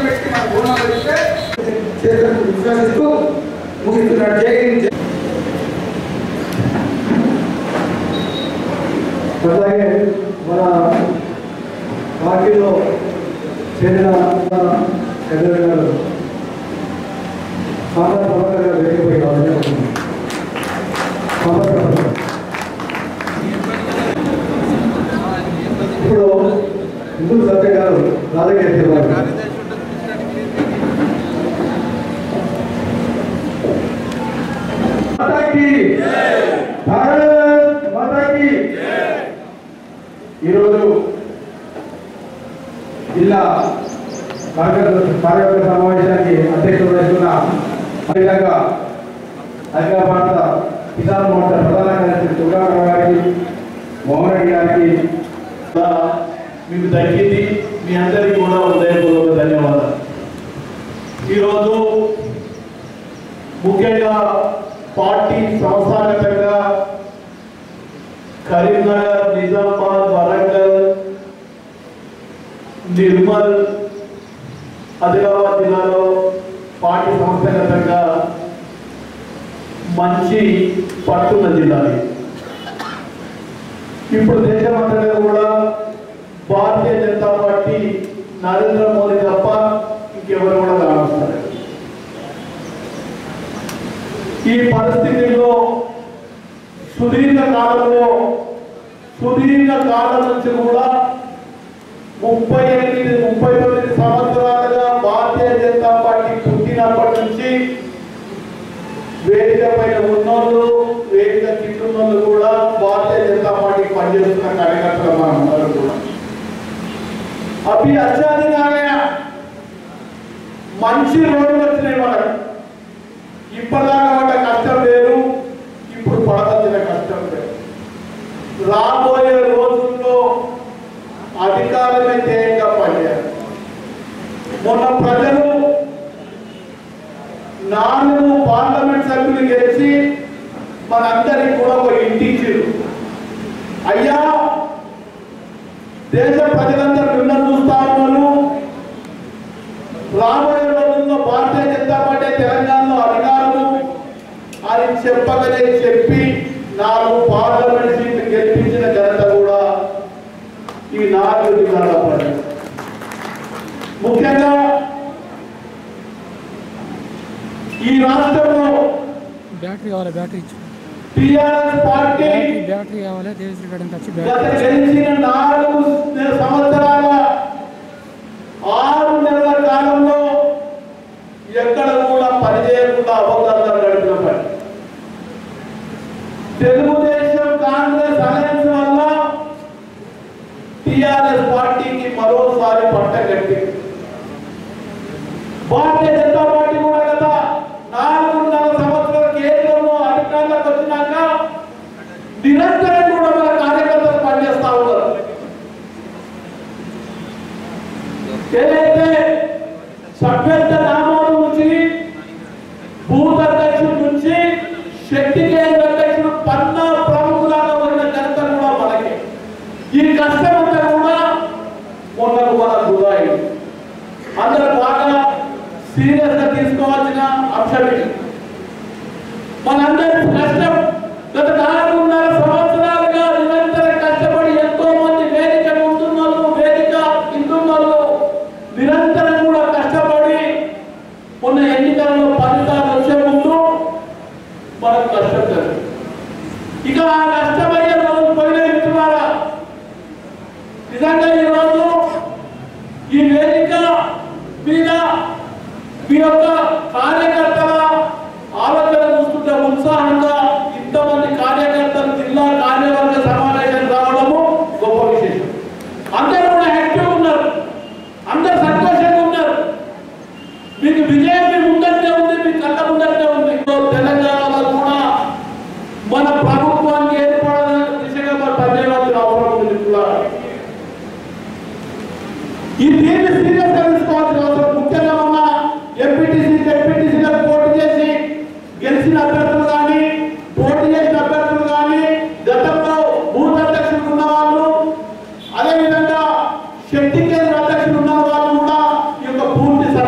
దండం పెట్టి మన బోనాలు ఇస్తే చేతులకు విశ్వసిస్తూ ముగిస్తున్నాడు జై హింద్ జై అలాగే మన పార్టీలో చేరిన మన ఎదురు గారు సామాన్య ప్రభాకర్ గారు వేదికపై రావాలని అనుకుంటున్నాను. సామాన్య ప్రభాకర్. ఇప్పుడు హిందూ సత్య గారు రాజకీయ గారు మాతాకి భారత్ మాతాకి ఈరోజు జిల్లా కార్యకర్త కార్యకర్త సమావేశానికి అధ్యక్షుడు వహిస్తున్న అదేవిధంగా అఖిల భారత కిసాన్ మోర్చా ప్రధాన కార్యదర్శి దుర్గారావు గారికి మోహన్ రెడ్డి గారికి మీకు దక్కింది మీ అందరికీ కూడా హృదయపూర్వక ధన్యవాదాలు ఈరోజు ముఖ్యంగా పార్టీ సంస్థాగతంగా కరీంనగర్ నిజామాబాద్ వరంగల్ నిర్మల్ ఆదిలాబాద్ జిల్లాలో పార్టీ సంస్థాగతంగా మంచి పట్టున్న జిల్లా ఇది. ఇప్పుడు దేశమంతటా కూడా భారతీయ జనతా పార్టీ నరేంద్ర మోదీ తప్ప ఇంకెవరు కూడా కానొస్తారు ఈ పరిస్థితిలో సుదీర్ఘ కాలంలో సుదీర్ఘ కాలం నుంచి కూడా ముప్పై ఎనిమిది ముప్పై తొమ్మిది సంవత్సరాలుగా భారతీయ జనతా పార్టీ పుట్టినప్పటి నుంచి వేదిక పైన ఉన్నోళ్ళు వేదిక కింద కూడా భారతీయ జనతా పార్టీకి పనిచేస్తున్న కార్యకర్తలు మనం అందరం కూడా అవి అత్యాధికంగా మంచి రోజులు వచ్చినాయి మనకు ఇప్పటిదాకా పడ్డ కష్టం వేరు ఇప్పుడు పడవలసిన కష్టం వేరు రాబోయే రోజుల్లో అధికారమే ధ్యేయంగా పనిచేయాలి మొన్న ప్రజలు నాలుగు పార్లమెంట్ సభ్యులు గెలిచి మనందరికి కూడా ఒక ఇంటి ఇచ్చారు అయ్యా దేశ ప్రజలందరూ మిమ్మల్ని చూస్తా ఉన్నారు రాబోయే రోజుల్లో భారతీయ జనతా పార్టీ తెలంగాణలో అధికారులు అని చెప్పగానే చెప్పి నాలుగు పార్లమెంట్ సీట్లు గెలిపించిన ఘనత కూడా ఈ నాలుగు జిల్లాల ప్రజలు ముఖ్యంగా ఈ రాష్ట్రంలో బ్యాటరీ కావాలి బ్యాటరీ ఇచ్చు టిఆర్ఎస్ పార్టీ బ్యాటరీ బ్యాటరీ కావాలి దేవశ్రీ గార్డెన్కి వచ్చి గత బ్యాటరీ గెలిచిన నాలుగు నె- సంవత్సరాల ఆరు నెలల కాలంలో ఎక్కడ కూడా పనిచేయకుండా అవకాశాలు గడిపిన పని తెలుగుదేశం కాంగ్రెస్ అలయన్స్ వల్ల టిఆర్ఎస్ పార్టీకి మరోసారి పట్ట కట్టింది భారతీయ జనతా పార్టీ కూడా గత నాలుగున్నర సంవత్సరాల కేంద్రంలో అధికారంలోకి వచ్చినాక నిరంతరం కూడా మన కార్యకర్తలు పనిచేస్తా ఉన్నారు ఏదైతే సభ్యత్వ నామోదు నుంచి బూత్ అధ్యక్షుడి నుంచి శక్తి కేంద్ర అధ్యక్షుడు పన్న ప్రముఖులాగా ఉన్న ఘనత కూడా మనకి ఈ కష్టం అంతా కూడా మొన్నకు మన గురాయి అందరూ బాగా సీరియస్ గా తీసుకోవాల్సిన అంశం ఇది మనందరి కష్టం గత నాలుగున్నర సంవత్సరాలుగా నిరంతరం కష్టపడి ఎంతో మంది వేదిక ఉంటున్నారు వేదిక ఇంటున్నారు నిరంతరం కూడా కష్టపడి మొన్న ఎన్నికలలో ఫలితాలు వచ్చే ముందు మనకు కష్టం జరిగింది ఇక ఆ నష్టమయ్యే రోజు పోయిన ఇస్తున్నారా నిజంగా ఈ రోజు ఈ వేదిక మీద మీ యొక్క కార్యకర్తల ఆలోచన చూస్తుంటే ఉత్సాహంగా ఇంతమంది కార్యకర్తలు జిల్లా కార్యవర్గ సమావేశం రావడము గొప్ప విశేషం అందరూ కూడా యాక్టివ్ ఉన్నారు అందరూ సంతోషంగా ఉన్నారు మీకు విజయం మీ ముందంటే ఉంది మీ కళ్ళ ముందంటే ఉంది తెలంగాణలో కూడా మన ప్రభుత్వానికి ఏర్పడాల దిశగా మరి పనిచేయాల్సిన అవసరం ఉంది మిత్రులారా. ఈ దీన్ని సీరియస్ గా తీసుకోవాల్సిన అవసరం ముఖ్యంగా మన ఎంపీటీసీ ఎంపీటీసీలకు పోటీ చేసి గెలిచిన అభ్యర్థులు కానీ పోటీ చేసిన అభ్యర్థులు కానీ గతంలో బూత్ అధ్యక్షులు ఉన్న వాళ్ళు అదేవిధంగా శక్తి కేంద్ర అధ్యక్షులు ఉన్న వాళ్ళు కూడా ఈ యొక్క పూర్తి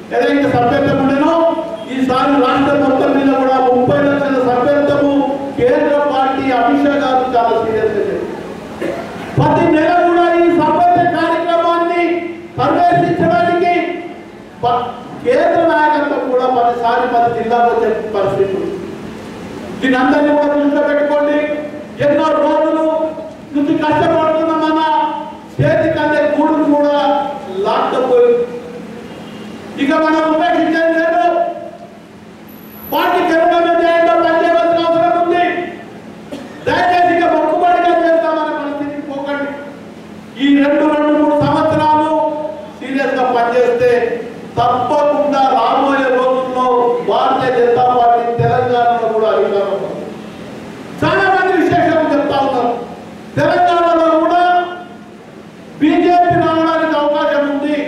ఏదైతే సభ్యత్వం ఉండేనో ఈసారి రాష్ట్రం మొత్తం మీద కూడా ముప్పై లక్షల సభ్యత్వము కేంద్ర పార్టీ అమిత్ షా గారు చాలా సీరియస్ ప్రతి నెల కూడా ఈ సభ్యత కార్యక్రమాన్ని పర్యవేక్షించడానికి ప- కేంద్ర నాయకత్వం కూడా పదిసారి పది జిల్లాకు వచ్చే పరిస్థితి ఉంది. దీని అందరినీ కూడా దృష్టిలో పెట్టుకోండి ఎన్నో రోజులు నుంచి కష్టపడుతున్న మన చేతికి అందే గూడును కూడా లాక్కపోయి ఇక మనం ఉపేక్షించేది లేదు పార్టీ కెరటం చేయంలో పనిచేయవలసిన అవసరం ఉంది దయచేసి ఇక మొక్కుబడిగా చేస్తామనే పరిస్థితికి పోకండి ఈ రెండు రెండు మూడు సంవత్సరాలు సీరియస్ గా పనిచేస్తే తప్పకుండా రాబోయే రోజుల్లో భారతీయ జనతా పార్టీ తెలంగాణలో కూడా అధికారం వస్తుంది. చాలా మంది విశేషాలు చెప్తా ఉన్నారు తెలంగాణలో కూడా బీజేపీ రావడానికి అవకాశం ఉంది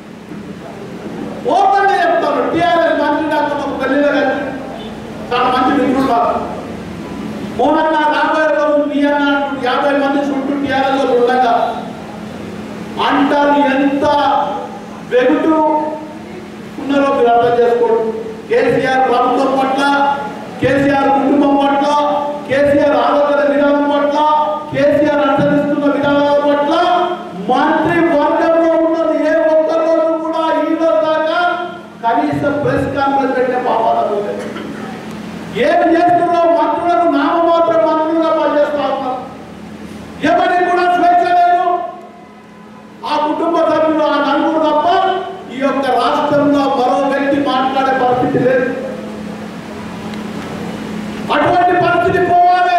ఓపెన్ గా చెప్తాను టీఆర్ఎస్ మంత్రి నాకు ఒక గల్లీలో కలిసి చాలా మంచి మిత్రులు నాకు మోనన్న రాబోయే రోజు మీ అన్న అంటూ యాభై మంది చుట్టూ టీఆర్ఎస్ వాళ్ళు ఉండగా అంటారు ఎంత వెగుటు ఉన్నారో మీరు అర్థం చేసుకోండి కేసీఆర్ ప్రభుత్వం పట్ల కేసీఆర్ కుటుంబం పట్ల కేసీఆర్ ఆలోచన విధానం పట్ల కేసీఆర్ అనుసరిస్తున్న విధానాల పట్ల మంత్రి వర్గంలో ఉన్నది ఏ ఒక్క రోజు కూడా ఈ రోజు దాకా కనీసం ప్రెస్ కాన్ఫరెన్స్ పెట్టే పాపాలు లేదు ఏం చేస్తున్నారో మంత్రులకు నామమాత్రం మంత్రులుగా పనిచేస్తా ఉన్నారు ఎవరికి కూడా స్వేచ్ఛ లేదు ఆ కుటుంబ సభ్యులు ఆ నలుగురు తప్ప ఈ యొక్క రాష్ట్రంలో మరో వ్యక్తి మాట్లాడే పరిస్థితి లేదు అటువంటి పరిస్థితి పోవాలి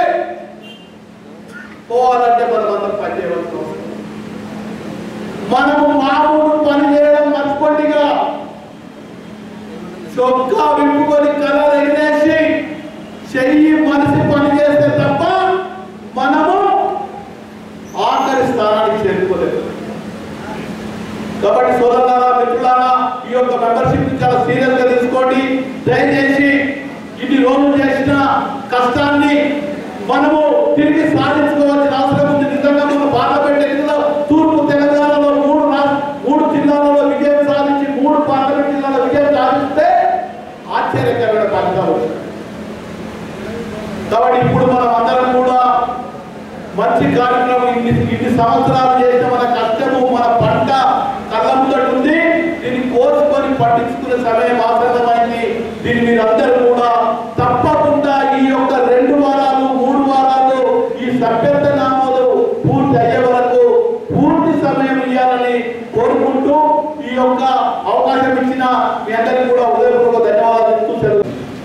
పోవాలంటే మనం అందరం పని చేయవలసిన అవసరం ఉంది. మనము మామూలు పని చేయడం మర్చిపోండిగా చొక్కా విప్పుకొని కలర్ ఎగిరేసి చెయ్యి మనిషి పని చేస్తే తప్ప మనము ఆఖరి స్థానానికి చేరుకోలేదు కాబట్టి సోదరులారా మిత్రులారా ఈ యొక్క మెంబర్షిప్ చాలా సీరియస్ గా తీసుకోండి దయచేసి ఇన్ని రోజులు చేసిన కష్టాన్ని మనము తిరిగి సాధించుకోవాల్సిన అవసరం ఉంది నిజంగా మనం పార్లమెంట్ ఎన్నికల్లో తూర్పు తెలంగాణలో మూడు రా- మూడు జిల్లాలలో విజయం సాధించి మూడు పార్లమెంట్ జిల్లాలో విజయం సాధిస్తే ఆశ్చర్యకరమైన ఫలితాలు వచ్చాయి. కాబట్టి ఇప్పుడు మనం అందరం కూడా మంచి కార్యక్రమం ఇన్ని ఇన్ని సంవత్సరాలు చేసిన మన కష్టము మన పంట కళ్ళ ముందట ఉంది దీన్ని కోసుకొని పట్టించుకునే సమయం ఆసన్నమైంది దీన్ని మీరందరూ కూడా తప్పకుండా ఈ యొక్క రెండు వారాలు మూడు వారాలు ఈ సభ్యత నామోదు పూర్తి అయ్యే వరకు పూర్తి సమయం ఇవ్వాలని కోరుకుంటూ ఈ యొక్క అవకాశం ఇచ్చిన మీ అందరికీ కూడా ఉదయపూర్వక ధన్యవాదాలు ఇస్తూ సెలవు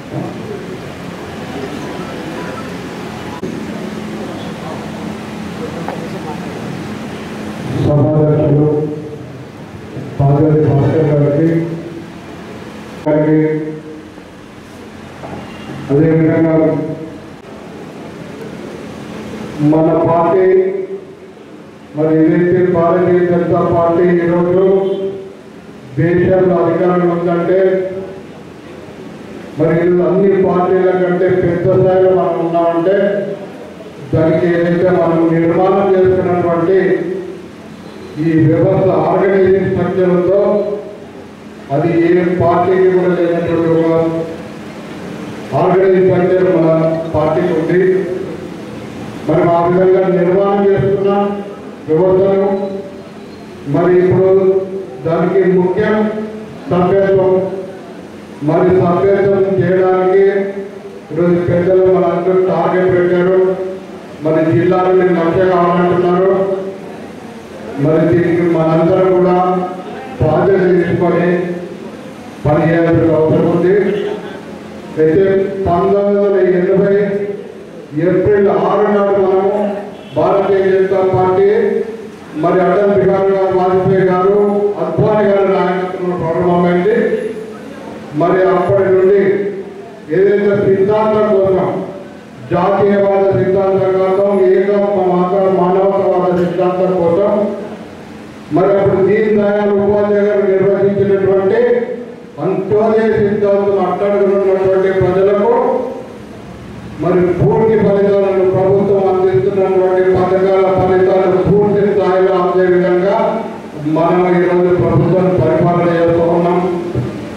సమావేశంలో పాల్గొని భాస్కర్ గారికి గారికి అదేవిధంగా మన పార్టీ మరి ఏదైతే భారతీయ జనతా పార్టీ ఈరోజు దేశంలో అధికారంలో ఉందంటే మరి ఇది అన్ని పార్టీల కంటే పెద్ద స్థాయిలో మనం ఉన్నామంటే దానికి ఏదైతే మనం నిర్మాణం చేసుకున్నటువంటి ఈ వ్యవస్థ ఆర్గనైజింగ్ స్ట్రక్చర్ ఉందో అది ఏ పార్టీకి కూడా లేనటువంటి ఒక ఆర్గనైజింగ్ స్ట్రక్చర్ మన పార్టీకి ఉంది మనం ఆ విధంగా నిర్మాణం చేస్తున్నాం వ్యవస్థను మరి ఇప్పుడు దానికి ముఖ్యం సభ్యత్వం మరి సభ్యత్వం చేయడానికి ఈరోజు పెద్దలు మన అందరూ టార్గెట్ పెట్టారు మరి జిల్లా నుండి లక్ష్య కావాలంటున్నారు మరి దీనికి మనందరం కూడా బాధ్యత తీసుకొని పని చేయాల్సిన అవసరం ఉంది అయితే పంతొమ్మిది వందల ఎనభై ఏప్రిల్ ఆరు నాడు మనము భారతీయ జనతా పార్టీ మరి అటల్ బిహారీ గారు వాజ్పేయి గారు అద్వానీ గారి నాయకత్వంలో ప్రారంభమైంది మరి అప్పటి నుండి ఏదైతే సిద్ధాంతం కోసం జాతీయవాద సిద్ధాంతం కోసం ఏక మాత్ర మానవతావాద సిద్ధాంతం కోసం మరి అప్పుడు దీన్ దయాళ్ ఉపాధ్యాయ గారు నిర్వహించినటువంటి అంత్యోదయ సిద్ధాంతం అట్టడుగున్నటువంటి ప్రజలకు మరి పూర్తి ఫలితాలను ప్రభుత్వం అందిస్తున్నటువంటి పథకాల ఫలితాలు పూర్తి స్థాయిలో అందే విధంగా మనం ఈరోజు ప్రభుత్వం పరిపాలన చేస్తూ ఉన్నాం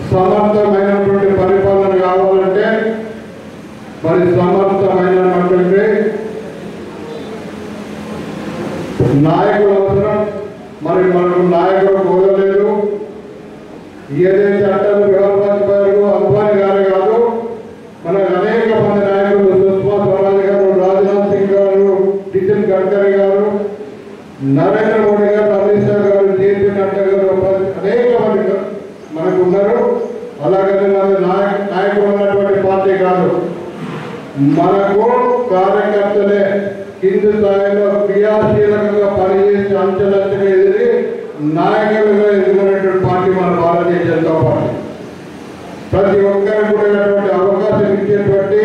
అలాగని మన నాయక నాయకులు ఉన్నటువంటి పార్టీ కాదు మనకు కార్యకర్తలే కింది స్థాయిలో క్రియాశీలకంగా పనిచేసి అంచెలంచెగా ఎదిరి నాయకులుగా ఎదుగుతున్నటువంటి పార్టీ మన భారతీయ జనతా పార్టీ ప్రతి ఒక్కరికి కూడా ఇటువంటి అవకాశం ఇచ్చేటువంటి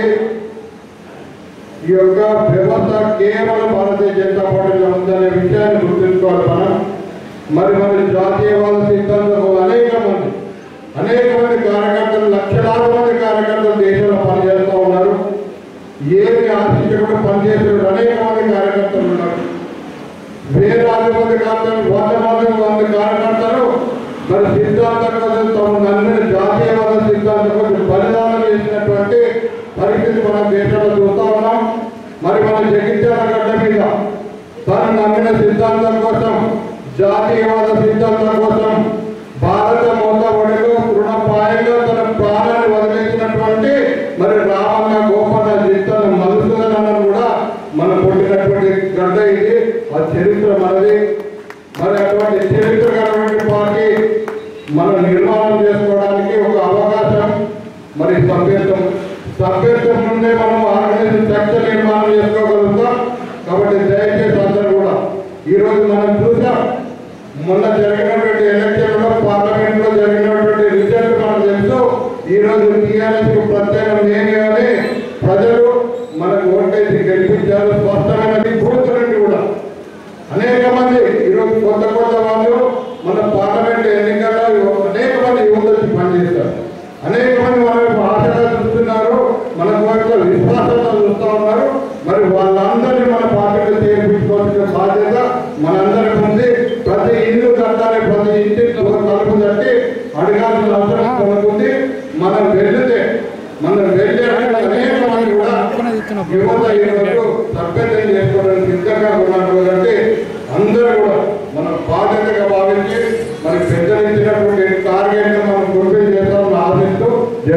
ఈ యొక్క వ్యవస్థ కేవలం భారతీయ జనతా పార్టీలో ఉందనే విషయాన్ని గుర్తుంచుకోవాలి మనం మరి మన జాతీయవాద సిద్ధాంతం అనేక మంది అనేక మంది కార్యకర్తలు లక్షలాది మంది కార్యకర్తలు దేశంలో పనిచేస్తూ ఉన్నారు ఏమి ఆశించకుండా పనిచేస్తున్న అనేక మంది కార్యకర్తలు ఉన్నారు వేలాది మంది కార్యకర్తలు వంద మంది మంది కార్యకర్తలు మరి సిద్ధాంతం కోసం తమ నమ్మిన జాతీయవాద సిద్ధాంతం కోసం బలిదానం చేసినటువంటి పరిస్థితి మనం దేశంలో చూస్తా ఉన్నాం మరి మన జగిత్యాల గడ్డ మీద తను నమ్మిన సిద్ధాంతం కోసం జాతీయవాద సిద్ధాంతం కోసం భారత మొత్తం ఒడిలో తృణపాయంగా తన ప్రాణాన్ని వదిలేసినటువంటి మరి రామన్న గోపన్న జిత్తన మధుసూదన కూడా మనం పుట్టినటువంటి గడ్డ ఇది ఆ చరిత్ర మనది మరి అటువంటి చరిత్ర కలిగినటువంటి పార్టీ మనం నిర్మాణం చేసుకోవడానికి ఒక అవకాశం మరి సభ్యత్వం సభ్యత్వం నుండే మనం ఆర్గనైజేషన్ స్ట్రక్చర్ నిర్మాణం చేసుకోగలుగుతాం కాబట్టి దయచేసి అందరూ కూడా ఈ రోజు మనం చూసాం మొన్న జరిగినటువంటి ఎలక్షన్ లో పార్లమెంట్ లో జరిగినటువంటి రిజల్ట్ మనకు తెలుసు ఈ రోజు టీఆర్ఎస్ కు ప్రత్యేకం ఏమి అని ప్రజలు మనకు ఓటేసి గెలిపించారు స్పష్టమైనది బూత్ నుండి కూడా అనేక మంది ఈరోజు కొత్త కొత్త వాళ్ళు మన పార్లమెంట్ ఎన్నికల్లో అనేక మంది యువత వచ్చి పనిచేస్తారు అనేక మంది మన వైపు ఆశగా చూస్తున్నారు మన వైపు విశ్వాసంతో చూస్తూ ఉన్నారు మరి వాళ్ళందరినీ మన పార్టీలో చేర్పించుకోవాల్సిన బాధ్యత మనందరికీ ఉంది ప్రతి ఇల్లు కట్టాలి ప్రతి ఇంటి తలుపు తట్టి అడగాల్సిన అవసరం మనకుంది మనం వెళ్తే మనం వెళ్ళే అనేక మంది కూడా యువత ఈరోజు సభ్యతను చేసుకోవడానికి సిద్ధంగా ఉన్నారు కాబట్టి అందరూ కూడా మన బాధ్యతగా భావించి మరి పెద్దలు ఇచ్చినటువంటి టార్గెట్ మనం ఫుల్ఫిల్ చేస్తామని ఆశిస్తూ జై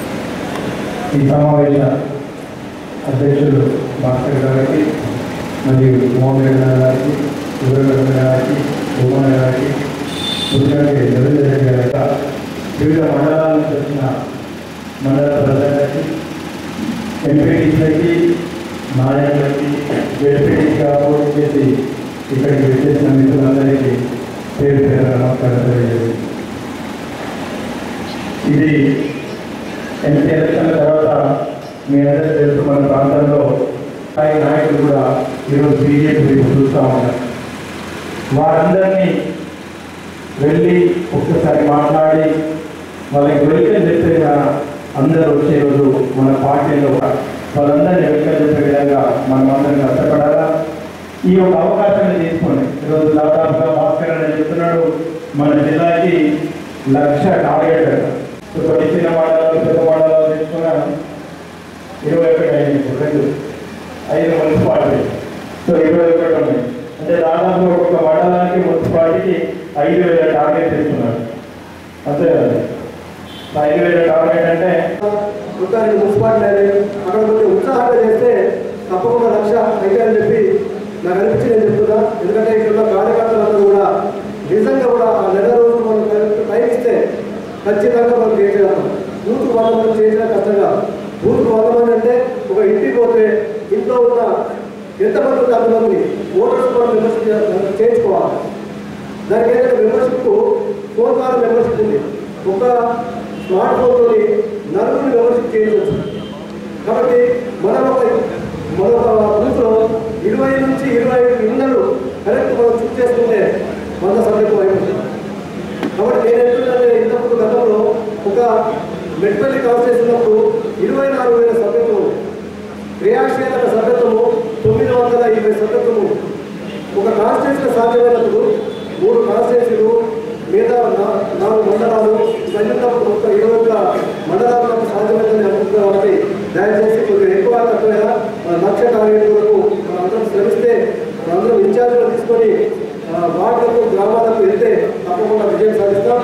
ఈ సమావేశ అధ్యక్షులు భాస్కర్ గారికి మరియు మోహన్ రెడ్డి గారికి సుబ్రహ్మణ్యం గారికి భూమన్ గారికి ముఖ్యంగా రవీంద్ర రెడ్డి గారి వివిధ మండలాల నుంచి వచ్చిన మండల ప్రజలకి ఎంపీటీసీలకి నాయకులకి జడ్పీటీగా పోటీ చేసి ఇక్కడికి వచ్చేసిన మిత్రులందరికీ పేరు పేరు నమస్కారం తెలియజేస్తుంది ఇది ఎంపీ ఎలక్షన్ల తర్వాత మీ అందరూ తెలుసు మన ప్రాంతంలో స్థాయి నాయకులు కూడా ఈరోజు బీజేపీ వైపు చూస్తూ ఉన్నారు వారందరినీ వెళ్ళి ఒక్కసారి మాట్లాడి వాళ్ళకి వెల్కమ్ చెప్పే అందరూ వచ్చే రోజు మన పార్టీలో వాళ్ళందరినీ వెల్కమ్ చెప్పే విధంగా మనం అందరం కష్టపడాలా ఈ యొక్క అవకాశాన్ని తీసుకోండి ఈరోజు దాదాపుగా భాస్కర్ అని చెప్తున్నాడు మన జిల్లాకి లక్ష టార్గెట్ అట. సో కొన్ని చిన్న మండలాలు పెద్ద మండలాలు తీసుకున్నా ఇరవై ఒకటి అయింది ఇప్పుడు రెండు ఐదు మున్సిపాలిటీ సో ఇరవై ఒకటి ఉన్నాయి అంటే దాదాపు ఒక్కొక్క మండలానికి మున్సిపాలిటీకి ఐదు వేల టార్గెట్ ఇస్తున్నారు అంతే కదా సో ఐదు వేల టార్గెట్ అంటే ఇంకా రెండు మున్సిపాలిటీ అనేది అక్కడ కొంచెం ఉత్సాహంగా చేస్తే తప్పకుండా లక్ష అయితే అని చెప్పి నాకు అనిపించి నేను చెప్తున్నా ఎందుకంటే ఇక్కడ ఉన్న కార్యకర్తలందరూ కూడా నిజంగా కూడా ఆ నెల రోజులు మనం టైం ఇస్తే ఖచ్చితంగా మనం చేయగలం బూత్ వంద మంది చేసిన కష్టంగా బూత్ వంద మంది అంటే ఒక ఇంటికి పోతే ఇంట్లో ఉన్న ఎంతమంది ఉంటే అంతమంది ఓటర్స్ మనం మెంబర్షిప్ చేయించుకోవాలి దానికి ఏంటంటే మెంబర్షిప్ ఫోన్ ద్వారా మెంబర్షిప్ ఉంది ఒక స్మార్ట్ ఫోన్తో నలుగురిని మెంబర్షిప్ చేయవచ్చు కాబట్టి మనం ఒక మన ఒక బూత్లో ఇరవై నుంచి ఇరవై ఐదు ఇళ్ళను కరెక్ట్ మనం చూస్ చేసుకుంటే వంద సభ్యత్వం అయిపోతుంది కాబట్టి నేను ఎట్లుందంటే ఇంతకుముందు గతంలో ఒక మెట్పల్లి కాన్స్టేషన్ ఉన్నప్పుడు ఇరవై నాలుగు వేల సభ్యత్వం ఉంది. క్రియాశీలక సభ్యత్వము తొమ్మిది వందల ఇరవై సభ్యత్వము ఒక కాన్స్టిట్యూన్సీ సాధ్యమైనప్పుడు మూడు కాన్స్టిట్యూన్సీలు మిగతా నా- నాలుగు మండలాలు సంయుక్త ఒక ఇరవై ఒక్క మండలాలకు సాధ్యమైందని అనుకుంటున్నాం కాబట్టి దయచేసి కొద్దిగా ఎక్కువ తక్కువైనా మన లక్ష్య టార్గెట్ వరకు మనందరం శ్రమిస్తే మనందరం ఇన్ఛార్జ్లు తీసుకొని ఆ, వార్డులకు గ్రామాలకు వెళ్తే తప్పకుండా విజయం సాధిస్తాం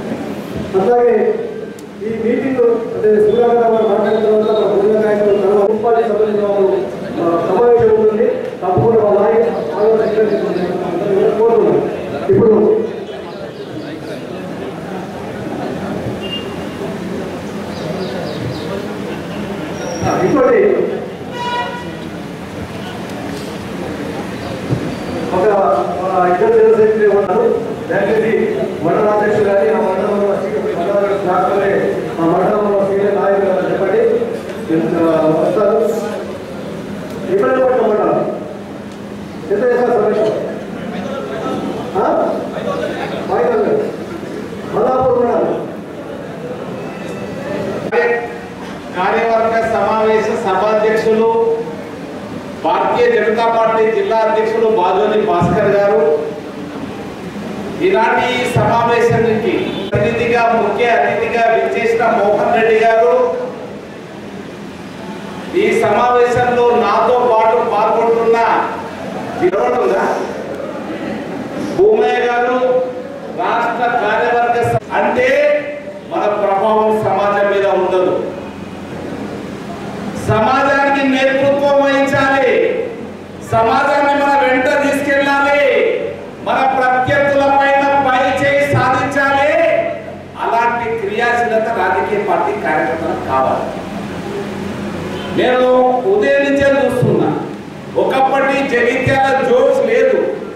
అట్లాగే ఈ మీటింగ్ అంటే సూర్యారావు గారు మాట్లాడిన తర్వాత మన భోజన నాయకులు తర్వాత మున్సిపాలిటీ సంబంధించిన వారు ఆ, సమావేశం ఉంటుంది తప్పకుండా వాళ్ళ ఆగి- ఆలోచన కోరుతున్నాం ఇప్పుడు ఇంకోటి ఒక మన ఇద్దరు జనరల్ సెక్రటరీ ఉన్నారు దయచేసి మండల అధ్యక్షులు కానీ ఆ మండలంలో మండల డాక్టర్లే ఆ మండలంలో సీనియర్ నాయకులు ఎవరైనా చెప్పండి నేను, ఆ, వస్తారు ఇబ్బంది మండలం ఎంత చేస్తారు సమస్య మైదానం మల్లాపూర్ మండలం కార్యవర్గ సమావేశ సభాధ్యక్షులు భారతీయ జనతా పార్టీ జిల్లా అధ్యక్షులు బాజోని భాస్కర్ గారు ఈనాటి ఈ సమావేశానికి అతిథిగా ముఖ్య అతిథిగా విచ్చేసిన మోహన్ రెడ్డి గారు ఈ సమావేశంలో నాతో పాటు పాల్గొంటున్న వినోదంగా భూమయ్య గారు రాష్ట్ర కార్యవర్గ స- అంటే మన ప్రభావం సమాజం మీద ఉండదు సమాజానికి నేతృత్వం వహించాలి సమాజాన్ని మన వెంట తీసుకెళ్ళాలి మన ప్రత్యర్థుల పైన పై చేయి సాధించాలి అలాంటి క్రియాశీలత రాజకీయ పార్టీ కార్యకర్తలకు కావాలి నేను ఉదయం నుంచే చూస్తున్నా ఒకప్పటి జగిత్యాల జోక్స్ లేదు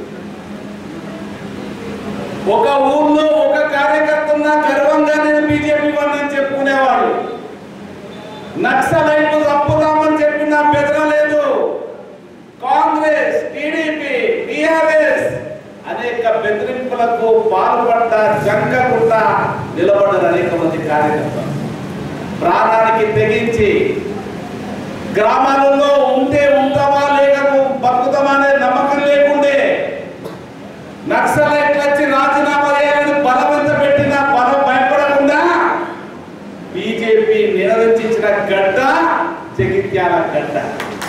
ఒక ఊర్లో ఒక కార్యకర్త ఉన్నా గర్వంగా నేను బీజేపీ వాడిని చెప్పుకునేవాడు నక్సలైట్లు చంపుదామని చెప్పిన బెదరలేదు కాంగ్రెస్ టీడీపీ టిఆర్ఎస్ అనేక బెదిరింపులకు పాల్పడ్డ జంగకుండా నిలబడ్డ అనేక మంది కార్యకర్తలు ప్రాణానికి తెగించి గ్రామాలలో ఉంటే ఉంటామా లేక బతుకుతామా అనే నమ్మకం లేకుండే నక్సలైట్లు వచ్చి రాజీనామా చేయాలని బలవంత పెట్టిన బలం భయపడకుండా బీజేపీ నిరోధించిన గడ్డ జగిత్యాల గడ్డ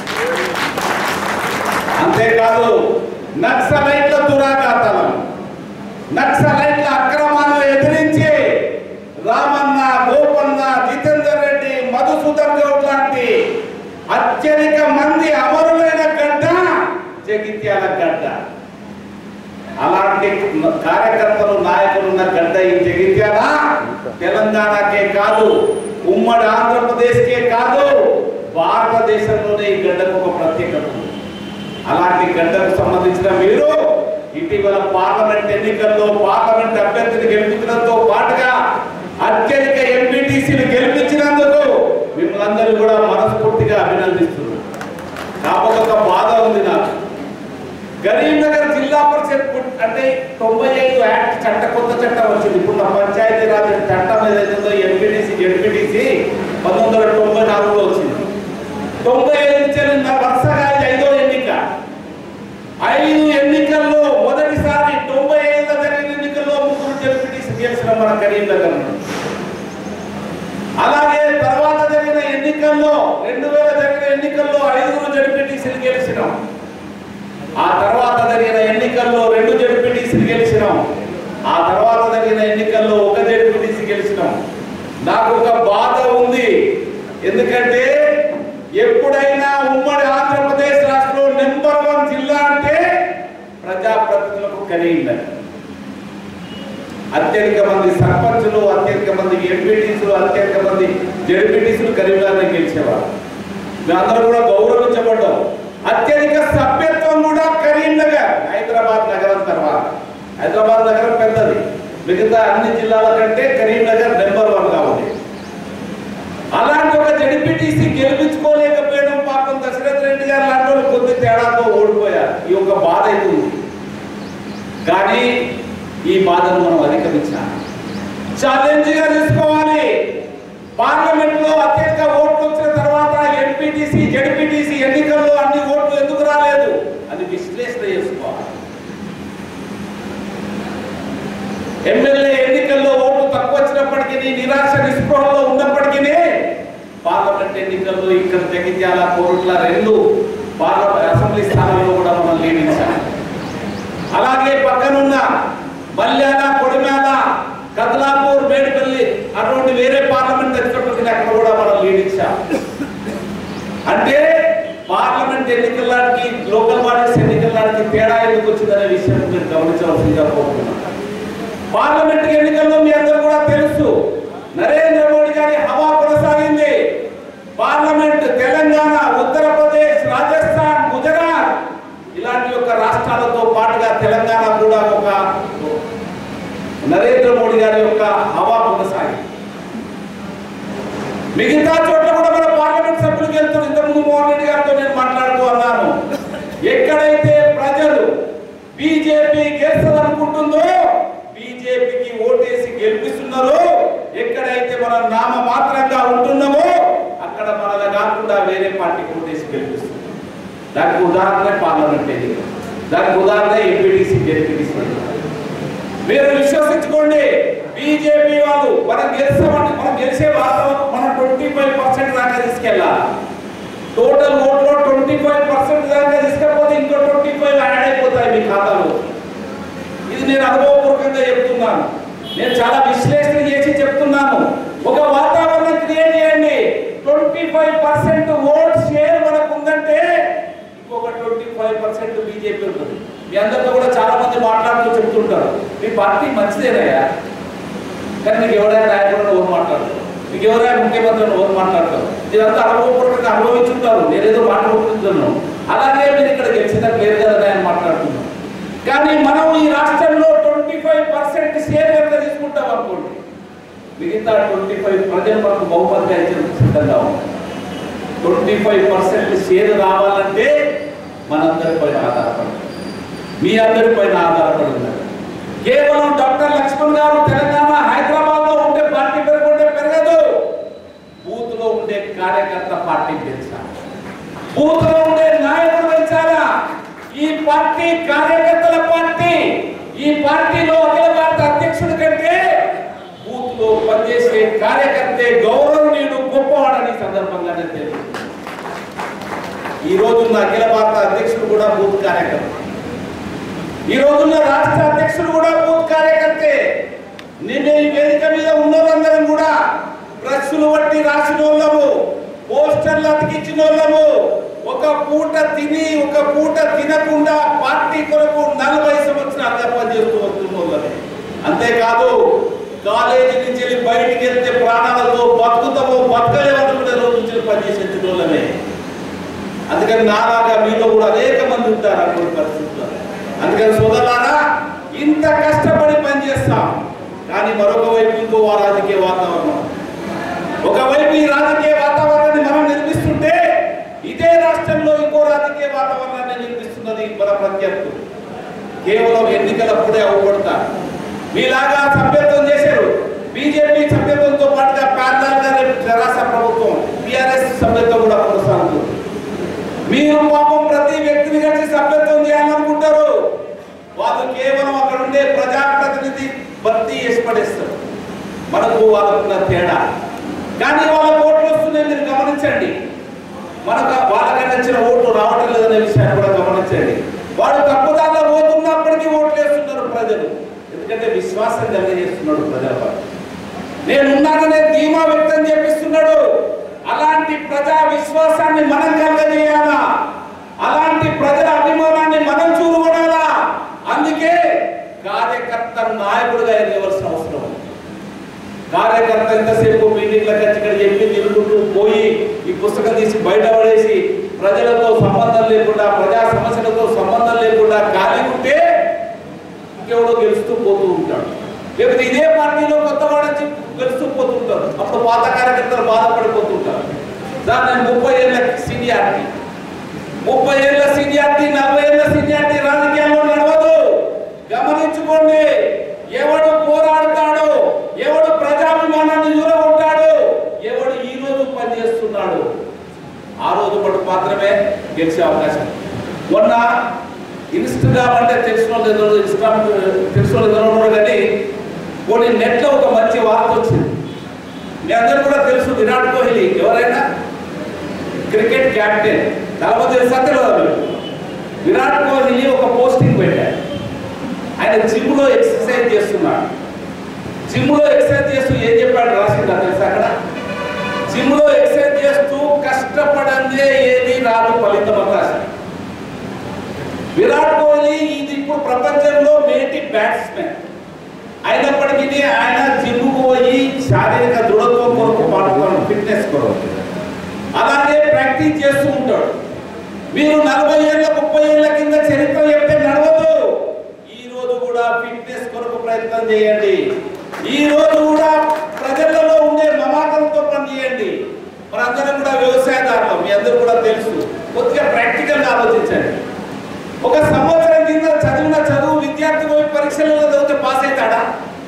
అంతేకాదు నక్సలైట్ల దురాఘాతాలను నక్సలైట్ల అక్రమాలను ఎదిరించి రామన్న గోపన్న జితేందర్ రెడ్డి మధుసూదన్ గౌడ్ లాంటి అత్యధిక మంది అమరులైన గడ్డ జగిత్యాల గడ్డ అలాంటి కార్యకర్తలు నాయకులు ఉన్న గడ్డ ఈ జగిత్యాల తెలంగాణకే కాదు ఉమ్మడి ఆంధ్రప్రదేశ్కే కాదు భారతదేశంలోనే ఈ గడ్డకు ఒక ప్రత్యేకత ఉంది. అలాంటి గడ్డకు సంబంధించిన మీరు ఇటీవల పార్లమెంట్ ఎన్నికల్లో పార్లమెంట్ అభ్యర్థిని గెలిపించడంతో పాటుగా అత్యధిక ఎంపీటీసీలు గెలిపించినందుకు మిమ్మల్ని అందరూ కూడా మనస్ఫూర్తిగా అభినందిస్తున్నారు కాకపోతే ఒక బాధ ఉంది నాకు కరీంనగర్ జిల్లా పరిషత్ పుట్- అంటే తొంభై ఐదు యాక్ట్ చట్ట కొత్త చట్టం వచ్చింది ఇప్పుడు నా పంచాయతీ రాజ్ చట్టం ఏదైతుందో ఎంపీటీసీ జడ్పీటీసీ పంతొమ్మిది వందల తొంభై నాలుగులో వచ్చింది తొంభై ఐదు నుంచి నా వరుసగా ఇది ఐదో ఎన్నిక ఐదు ఎన్నికల్లో మొదటిసారి తొంభై ఐదులో జరిగిన ఎన్నికల్లో ముగ్గురు జడ్పీటీసీ గెలిచిన మన కరీంనగర్ నుండి. అలాగే తర్వాత జరిగిన ఎన్నికల్లో రెండు వేల జరిగిన ఎన్నికల్లో ఐదుగురు జడ్పీటీసీలు గెలిచినాం ఆ తర్వాత జరిగిన ఎన్నికల్లో రెండు జడ్పీటీసీలు గెలిచినాం ఆ తర్వాత జరిగిన ఎన్నికల్లో ఒక జడ్పీటీసీ గెలిచినాం నాకు ఒక బాధ ఉంది ఎందుకంటే ఎప్పుడైనా ఉమ్మడి ఆంధ్రప్రదేశ్ రాష్ట్రంలో నెంబర్ వన్ జిల్లా అంటే ప్రజాప్రతినిధులకు కరీంనగర్ అత్యధిక మంది సర్పంచులు అత్యధిక మంది ఎంపీటీసులు అత్యధిక మంది జడ్పీటీసులు కరీంనగర్ గెలిచేవారు మేమందరం కూడా గౌరవించబడ్డాం అత్యధిక సభ్యత్వం కూడా కరీంనగర్ హైదరాబాద్ నగరం తర్వాత హైదరాబాద్ నగరం పెద్దది మిగతా అన్ని జిల్లాల కంటే కరీంనగర్ నెంబర్ వన్ గా ఉంది అలాంటి ఒక జడ్పీటీసీ గెలిపించుకోలేకపోయడం పాపం దశరథ్ రెడ్డి గారు లాంటి వాళ్ళు కొద్ది తేడాతో ఓడిపోయారు ఈ యొక్క బాధ అవుతుంది కానీ ఈ బాధను మనం అధిగమించాలి ఛాలెంజ్ గా తీసుకోవాలి పార్లమెంట్ లో అత్యధిక ఓట్లు వచ్చిన తర్వాత ఎంపీటీసీ జడ్పీటీసీ ఎన్నికల్లో అన్ని ఓట్లు ఎందుకు రాలేదు అది విశ్లేషణ చేసుకోవాలి ఎమ్మెల్యే ఎన్నికల్లో ఓట్లు తక్కువ వచ్చినప్పటికీ నిరాశ నిస్పృహలో ఉన్నప్పటికీ పార్లమెంట్ ఎన్నికల్లో ఇక్కడ జగిత్యాల కోరుట్ల రెండు పార్లమెంట్ అసెంబ్లీ స్థానాల్లో కూడా మనం లీడించాం అలాగే పక్కనున్న మల్యాల కొడిమేల కదలాపూర్ మేడిపల్లి అటువంటి వేరే పార్లమెంట్ వచ్చినప్పటికీ అక్కడ కూడా మనం లీడ్ ఇచ్చాం అంటే పార్లమెంట్ ఎన్నికలకి లోకల్ బాడీస్ ఎన్నికలకి తేడా ఎందుకు వచ్చిందనే విషయం మీరు గమనించవలసిందిగా కోరుతున్నాను పార్లమెంట్ ఎన్నికల్లో మీ అందరూ కూడా తెలుసు నరేంద్ర మోడీ గారి హవా కొనసాగింది పార్లమెంట్ తెలంగాణ తెలంగాణ కూడా ఒక నరేంద్ర మోడీ గారి యొక్క హవా కొనసాగి మిగతా చోట్ల కూడా మన పార్లమెంట్ సభ్యులకు వెళ్తున్నారు ఇంతకుముందు మోహన్ రెడ్డి గారితో నేను మాట్లాడుతూ అన్నాను ఎక్కడైతే ప్రజలు బీజేపీ గెలుస్తుందనుకుంటుందో బీజేపీకి ఓటేసి గెలిపిస్తున్నారో ఎక్కడైతే మనం నామ మాత్రంగా ఉంటున్నామో అక్కడ మనది కాకుండా వేరే పార్టీకి ఓటేసి గెలిపిస్తుంది దానికి ఉదాహరణ పార్లమెంట్ ఎన్నిక దానికి ఉదాహరణ ఎంపీటీసీ జెడ్పీటీసీ మీరు విశ్వసించుకోండి బీజేపీ వాళ్ళు మనం గెలిచామని మనం గెలిచే వాతావరణం మనం ట్వంటీ ఫైవ్ పర్సెంట్ దాకా తీసుకెళ్ళాలి టోటల్ ఓట్లో ట్వంటీ ఫైవ్ పర్సెంట్ దాకా తీసుకపోతే ఇంకో ట్వంటీ ఫైవ్ యాడ్ అయిపోతాయి మీ ఖాతాలో ఇది నేను అనుభవపూర్వకంగా చెప్తున్నాను నేను చాలా విశ్లేషణ చేసి చెప్తున్నాను ఒక వాతావరణం క్రియేట్ చేయండి twenty five percent vote share మనకు ఉందంటే ఇంకొక ట్వంటీ ఫైవ్ పర్సెంట్ బీజేపీ ఉంటుంది మీ అందరితో కూడా చాలా మంది మాట్లాడుతూ చెప్తుంటారు మీ పార్టీ మంచిదేనయ్యా కానీ మీకు ఎవరైనా నాయకుడు ఓరు మాట్లాడతారు మీకు ఎవరైనా ముఖ్యమంత్రి ఓరు మాట్లాడతారు ఇదంతా అనుభవపూర్వకంగా అనుభవించుంటారు నేనేదో మాట్లాడుకుంటున్నాను అలాగే మీరు ఇక్కడ గెలిచిన లేదు కదా నేను మాట్లాడుతున్నాను కానీ మనం ఈ రాష్ట్రంలో ట్వంటీ ఫైవ్ పర్సెంట్ షేర్ కనుక తీసుకుంటాం అనుకోండి మిగతా ట్వంటీ ఫైవ్ ప్రజలు మనకు బహుమతిగా ఇచ్చేందుకు సిద్ధంగా ఉంటారు ట్వంటీ ఫైవ్ పర్సెంట్ షేర్ రావాలంటే మనందరిపైన ఆధారపడి మీ అందరిపైన ఆధారపడి ఉన్నారు కేవలం డాక్టర్ లక్ష్మణ్ గారు తెలంగాణ హైదరాబాద్ లో ఉండే పార్టీ పెరుగుంటే పెరగదు బూత్ లో ఉండే కార్యకర్త పార్టీ పెంచాలి బూత్ లో ఉండే నాయకుడు పెంచాలా ఈ పార్టీ కార్యకర్తల పార్టీ ఈ పార్టీలో అఖిల భారత అధ్యక్షుడి కంటే బూత్ లో పనిచేసే కార్యకర్తే గౌరవనీయుడు గొప్పవాడని ఈ సందర్భంగా నేను తెలుసు ఈ రోజున్న అఖిల భారత అధ్యక్షుడు కూడా బూత్ కార్యకర్త ఈ రోజున్న రాష్ట్ర అధ్యక్షుడు కూడా బూత్ కార్యకర్తే నిన్న ఈ వేదిక మీద ఉన్నవారందరం కూడా ప్రెస్సులు బట్టి రాసిన వాళ్ళము పోస్టర్లు అతికించిన వాళ్ళము ఒక పూట తిని ఒక పూట తినకుండా పార్టీ కొరకు నలభై సంవత్సరాలుగా పనిచేస్తూ వస్తున్న వాళ్ళమే అంతేకాదు కాలేజీ నుంచి వెళ్ళి బయటికి వెళ్తే ప్రాణాలతో బతుకుతామో బతకలేమనుకునే రోజు నుంచి పనిచేసే వాళ్ళమే అందుకని నాలాగా మీలో కూడా అనేక మంది ఉంటారు అటువంటి పరిస్థితుల్లో అందుకని సోదరులారా ఇంత కష్టపడి పనిచేస్తాం కానీ మరొక వైపు ఇంకో రాజకీయ వాతావరణం ఒకవైపు ఈ రాజకీయ వాతావరణాన్ని మనం నిర్మిస్తుంటే ఇదే రాష్ట్రంలో ఇంకో రాజకీయ వాతావరణాన్ని నిర్మిస్తున్నది మన ప్రత్యర్థులు కేవలం ఎన్నికలప్పుడే అవపడతారు మీలాగా సభ్యత్వం చేశారు బీజేపీ సభ్యత్వంతో పాటుగా ప్యారల్ గా రేపు తెరాస ప్రభుత్వం టిఆర్ఎస్ సభ్యత్వం కూడా కొనసాగుతుంది మీరు పాపం ప్రతి వ్యక్తిని కలిసి సభ్యత్వం చేయాలనుకుంటారు వాళ్ళు కేవలం అక్కడ ఉండే ప్రజాప్రతినిధి భర్తీ చేసి పడేస్తారు మనకు వాళ్ళకున్న తేడా కానీ వాళ్ళ ఓట్లు వస్తున్నాయి మీరు గమనించండి మనకు వాళ్ళకి నచ్చిన ఓట్లు రావటం లేదనే విషయాన్ని కూడా గమనించండి వాడు తప్పుదారిలో పోతున్నప్పటికీ ఓట్లు వేస్తున్నారు ప్రజలు ఎందుకంటే విశ్వాసం కలిగజేస్తున్నాడు ప్రజల పట్ల నేనున్నాననే ధీమా వ్యక్తం చేపిస్తున్నాడు అలాంటి ప్రజా విశ్వాసాన్ని మనం కలగజేయాలా అలాంటి ప్రజల అభిమానాన్ని మనం చూడగొనాలా అందుకే కార్యకర్త నాయకుడిగా ఎదగవలసిన అవసరం ఉంది. కార్యకర్త ఎంతసేపు మీటింగ్లకు వచ్చి ఇక్కడ చెప్పి తిరుగుతూ పోయి ఈ పుస్తకం తీసి బయట పడేసి ప్రజలతో సంబంధం లేకుండా ప్రజా సమస్యలతో సంబంధం లేకుండా ఖాళీ ఉంటే ఇంకెవడో గెలుస్తూ పోతూ ఉంటాడు లేకపోతే ఇదే పార్టీలో కొత్త వాడొచ్చి గెలుస్తూ పోతుంటారు అప్పుడు పాత కార్యకర్తలు బాధపడిపోతుంటారు సార్ నేను ముప్పై ఏళ్ళ సీనియారిటీ ముప్పై ఏళ్ళ సీనియారిటీ నలభై ఏళ్ళ సీనియారిటీ రాజకీయాల్లో నడవదు గమనించుకోండి ఎవడు పోరాడతాడు ఎవడు ప్రజాభిమానాన్ని దూరగొట్టాడు ఎవడు ఈ రోజు పనిచేస్తున్నాడు ఆ రోజు పాటు మాత్రమే గెలిచే అవకాశం మొన్న ఇన్స్టాగ్రామ్ అంటే తెలిసిన వాళ్ళు ఏదో ఇన్స్టాగ్రామ్ తెలిసిన వాళ్ళు ఏదో ఉన్నారు కానీ కొన్ని నెట్లో ఒక మంచి వార్త వచ్చింది మీ అందరూ కూడా తెలుసు విరాట్ కోహ్లీ ఎవరైనా క్రికెట్ క్యాప్టెన్ చాలా తెలుసా తెలియదు మీకు? విరాట్ కోహ్లీ ఒక పోస్టింగ్ పెట్టాడు ఆయన జిమ్ లో ఎక్సర్సైజ్ చేస్తున్నాడు జిమ్ లో ఎక్సర్సైజ్ చేస్తూ ఏం చెప్పాడు రాసిందా తెలుసా అక్కడ జిమ్ లో ఎక్సర్సైజ్ చేస్తూ కష్టపడందే ఏది రాదు ఫలితం అని రాశాడు విరాట్ కోహ్లీ ఇది ఇప్పుడు ప్రపంచంలో మేటి బ్యాట్స్మెన్ అయినప్పటికీ ఆయన జిమ్కు పోయి శారీరక దృఢత్వం కొరకు పాడుతాడు ఫిట్నెస్ కొరకు అలాగే ప్రాక్టీస్ చేస్తూ ఉంటాడు మీరు నలభై ఏళ్ళ ముప్పై ఏళ్ళ కింద చరిత్ర చెప్తే నడవదు ప్రయత్నం చేయండి ఈ రోజు కూడా ప్రజలలో ఉండే మమాకంతో పనిచేయండి మనందరం కూడా వ్యవసాయదారులు మీ అందరూ కూడా తెలుసు కొద్దిగా ప్రాక్టికల్ గా ఆలోచించండి ఒక సంవత్సరం కింద చదివిన చదువు విద్యార్థి పోయి పరీక్షలలో చదివితే పాస్ అవుతాడా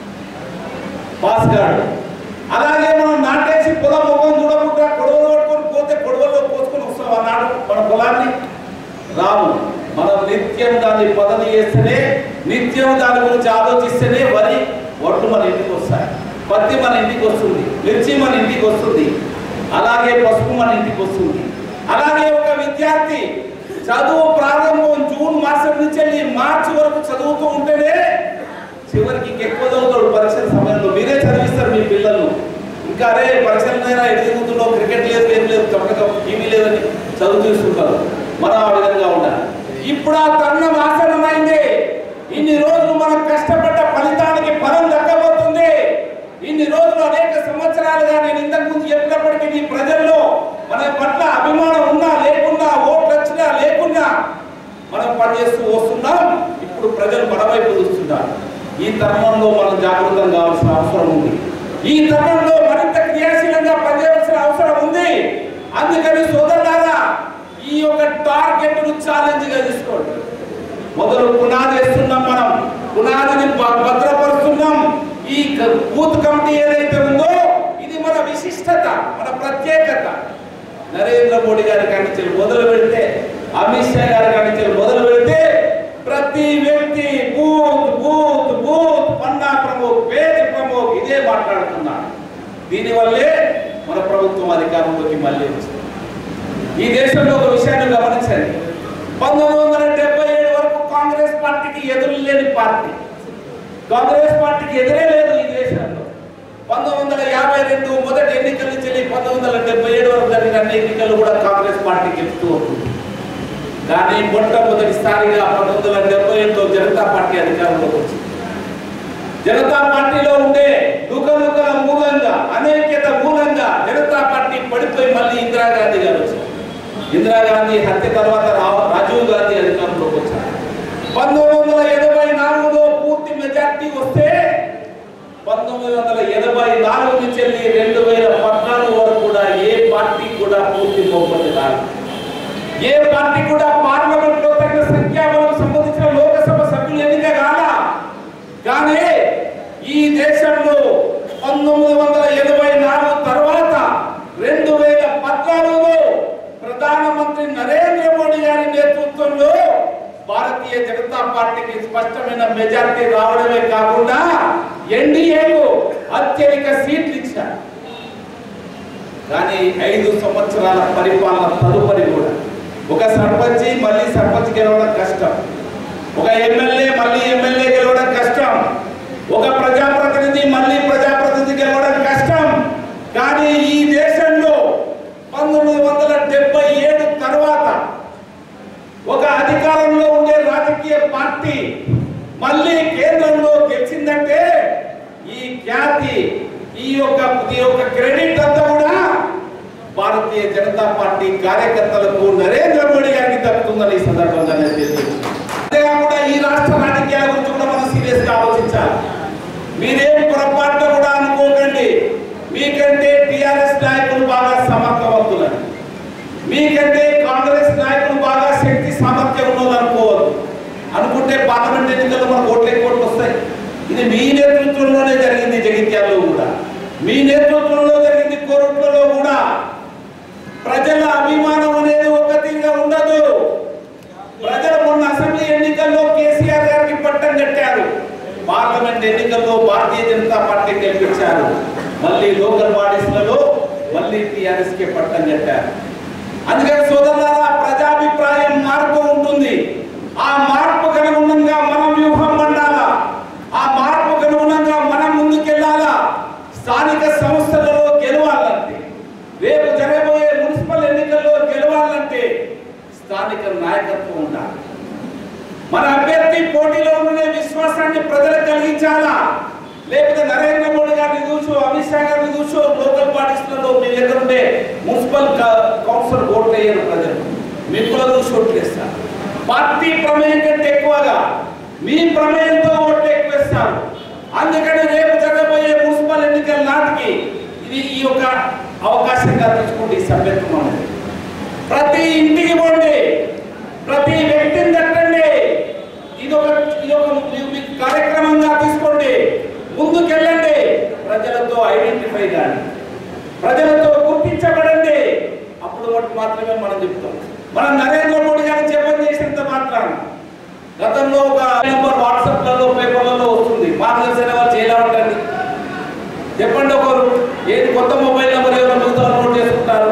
పాస్ కాడు అలాగే మనం నాటేసి పొలం ముఖం చూడకుండా గొడవలు పట్టుకొని పోతే గొడవల్లో పోసుకొని వస్తాం అన్నాడు మన పొలాన్ని రాము మనం నిత్యం దాన్ని పదవి చేస్తేనే నిత్యం దాని గురించి ఆలోచిస్తేనే వరి వడ్లు మన ఇంటికి వస్తాయి పత్తి మన ఇంటికి వస్తుంది మిర్చి మన ఇంటికి వస్తుంది అలాగే పసుపు మన ఇంటికి వస్తుంది అలాగే ఒక విద్యార్థి చదువు ప్రారంభం జూన్ మాసం నుంచి వెళ్ళి మార్చి వరకు చదువుతూ ఉంటేనే చివరికి ఇంకెక్కువ చదువుతాడు పరీక్షల సమయంలో మీరే చదివిస్తారు మీ పిల్లలు ఇంకా అరే పరీక్షలైనా ఎదుగుతున్నావు క్రికెట్ లేదు ఏం లేదు తప్పక టీవీ లేదని చదువు తీసుకుంటారు మనం ఆ విధంగా ఉండాలి ఇప్పుడు ఆ తరుణం ఆసనమైంది ఇన్ని రోజులు మనం కష్టపడ్డ ఫలితానికి ఫలం దక్కబోతుంది ఇన్ని రోజులు అనేక సంవత్సరాలుగా నేను ఇంతకు ముందు చెప్పినప్పటికీ నీ ప్రజల్లో మన పట్ల అభిమానం ఉన్నా లేకున్నా ఓట్లు వచ్చినా లేకున్నా మనం పనిచేస్తూ వస్తున్నాం ఇప్పుడు ప్రజలు మన వైపు చూస్తున్నారు ఈ తరుణంలో మనం జాగృతం కావాల్సిన అవసరం ఉంది ఈ తరుణంలో మరింత క్రియాశీలంగా పనిచేయాల్సిన అవసరం ఉంది అందుకని సోదరులారా ఈ యొక్క టార్గెట్ ను ఛాలెంజ్ గా తీసుకోండి మొదలు పునాది వేస్తున్నాం మనం పునాదిని భ- భద్రపరుస్తున్నాం ఈ క- బూత్ కమిటీ ఏదైతే ఉందో ఇది మన విశిష్టత మన ప్రత్యేకత నరేంద్ర మోడీ గారి కానించి మొదలు పెడితే అమిత్ షా గారి కానించి మొదలు పెడితే ప్రతి వ్యక్తి booth booth booth panna pramukh page pramukh ఇదే మాట్లాడుతున్నాడు దీనివల్లే మన ప్రభుత్వం అధికారంలోకి మళ్ళీ వచ్చింది ఈ దేశంలో ఒక విషయాన్ని గమనించండి పంతొమ్మిది వందల డెబ్బై ఏడు వరకు కాంగ్రెస్ పార్టీకి ఎదురు లేని పార్టీ కాంగ్రెస్ పార్టీకి ఎదురే లేదు ఈ దేశంలో పంతొమ్మిది వందల యాభై రెండు మొదటి ఎన్నికల నుంచి వెళ్ళి పంతొమ్మిది వందల డెబ్బై ఏడు వరకు జరిగిన అన్ని ఎన్నికలు కూడా కాంగ్రెస్ పార్టీ గెలుస్తూ ఉంటుంది కానీ మొట్టమొదటిసారిగా పంతొమ్మిది వందల డెబ్బై ఏడులో జనతా పార్టీ అధికారంలోకి వచ్చింది జనతా పార్టీలో ఉండే దుఃఖముఖల మూలంగా అనేక్యత మూలంగా జనతా పార్టీ పడిపోయి మళ్ళీ ఇందిరాగాంధీ గారు వచ్చారు ఇందిరాగాంధీ హత్య తర్వాత రా- రాజీవ్ గాంధీ అధికారంలోకి వచ్చారు పంతొమ్మిది వందల ఎనభై నాలుగులో పూర్తి మెజార్టీ వస్తే పంతొమ్మిది వందల ఎనభై నాలుగు నుంచి వెళ్ళి రెండు వేల పద్నాలుగు వరకు కూడా ఏ పార్టీ కూడా పూర్తి బహుమతి రాదు ఏ పార్టీ కూడా పార్లమెంట్ లో తగిన సంఖ్యాబలం సంబంధించిన లోకసభ సభ్యులు ఎన్నిక కాలా కానీ ఈ దేశంలో పంతొమ్మిది వందల ఎనభై నాలుగు తర్వాత రెండు వేల పద్నాలుగులో ప్రధానమంత్రి నరేంద్ర మోడీ గారి నేతృత్వంలో భారతీయ జనతా పార్టీకి స్పష్టమైన మెజార్టీ రావడమే కాకుండా ఎన్డీఏకు అత్యధిక సీట్లు ఇచ్చారు కానీ ఐదు సంవత్సరాల పరిపాలన తదుపరి కూడా ఒక సర్పంచ్ మళ్ళీ సర్పంచ్ గెలవడం కష్టం ఒక ఎమ్మెల్యే మళ్ళీ ఎమ్మెల్యే గెలవడం కష్టం ఒక ప్రజాప్రతినిధి మళ్ళీ ప్రజాప్రతినిధి గెలవడం కష్టం కానీ ఈ దేశంలో పంతొమ్మిది వందల డెబ్బై ఏడు తర్వాత ఒక అధికారంలో ఉండే రాజకీయ పార్టీ మళ్ళీ కేంద్రంలో గెలిచిందంటే ఈ ఖ్యాతి ఈ యొక్క ఈ యొక్క క్రెడిట్ అంతా కూడా భారతీయ జనతా పార్టీ కార్యకర్తలకు నరేంద్ర మోడీ గారికి దక్కుతుందని ఈ సందర్భంగా నేను తెలియజేస్తున్నాను. అంతేకాకుండా ఈ రాష్ట్ర రాజకీయాల గురించి కూడా మనం సీరియస్ గా ఆలోచించాలి మీరేం పొరపాటున కూడా అనుకోకండి మీకంటే టిఆర్ఎస్ నాయకులు బాగా సమర్థవంతులని మీకంటే కాంగ్రెస్ నాయకులు బాగా శక్తి సామర్థ్యం ఉన్నది అనుకోవద్దు అనుకుంటే పార్లమెంట్ ఎన్నికల్లో మనకు ఓట్లు ఎక్కువ ఓట్లు వస్తాయి ఇది మీ నేతృత్వంలోనే జరిగింది జగిత్యాలలో కూడా మీ నేతృత్వంలో జరిగింది కోరుట్లలో కూడా ప్రజల అభిమానం అనేది ఒక తీరుగా ఉండదు ప్రజలు మొన్న అసెంబ్లీ ఎన్నికల్లో కేసీఆర్ గారికి పట్టం కట్టారు పార్లమెంట్ ఎన్నికల్లో భారతీయ జనతా పార్టీ గెలిపించారు మళ్ళీ లోకల్ బాడీస్లలో మళ్ళీ టీఆర్ఎస్ కే పట్టం కట్టారు అందుకని సోదరులారా ప్రజాభిప్రాయం మారుతూ ఉంటుంది ఆ మార్పుకు అనుగుణంగా మనం వ్యూహం పండాలా ఆ మార్పుకు అనుగుణంగా మనం ముందుకెళ్ళాలా స్థానిక సంస్థలలో గెలవాలంటే రేపు జరగబోయే మున్సిపల్ ఎన్నికల్లో గెలవాలంటే స్థానిక నాయకత్వం ఉండాలి మన అభ్యర్థి పోటీలో ఉండే విశ్వాసాన్ని ప్రజలకు కలిగించాలా లేకపోతే నరేంద్ర మోడీ గారిని చూసు అమిత్ షా గారిని చూసు లోకల్ పార్టీస్లలో మీ దగ్గర ఉండే మున్సిపల్ క- కౌన్సిల్ ఓట్లు వేయరు ప్రజలు మిమ్మల్ని చూసి ఓట్లు వేస్తారు పార్టీ ప్రమేయం కంటే ఎక్కువగా మీ ప్రమేయంతో ఓట్లు ఎక్కువ వేస్తారు అందుకని రేపు జరగబోయే మున్సిపల్ ఎన్నికల నాటికి ఇది ఈ యొక్క అవకాశంగా తీసుకోండి ఈ సభ్యత్వం అనేది ప్రతి ఇంటికి పోండి ప్రతి వ్యక్తిని తట్టండి ఇది ఒక ఇది ఒక మీ- మీ కార్యక్రమంగా తీసుకోండి ముందుకెళ్ళండి ప్రజలతో ఐడెంటిఫై కానీ ప్రజలతో గుర్తించబడండి అప్పుడు మటు మాత్రమే మనం చెప్తాం మనం నరేంద్ర మోడీ గారిని జపం చేసినంత మాత్రాన గతంలో ఒక నెంబర్ వాట్సాప్లలో పేపర్లలో వస్తుంది మార్గదర్శన వాళ్ళు చేయాలంటండి చెప్పండి ఒకరు ఏది కొత్త మొబైల్ నెంబర్ ఎవరు మిగతా నోట్ చేసుకుంటారు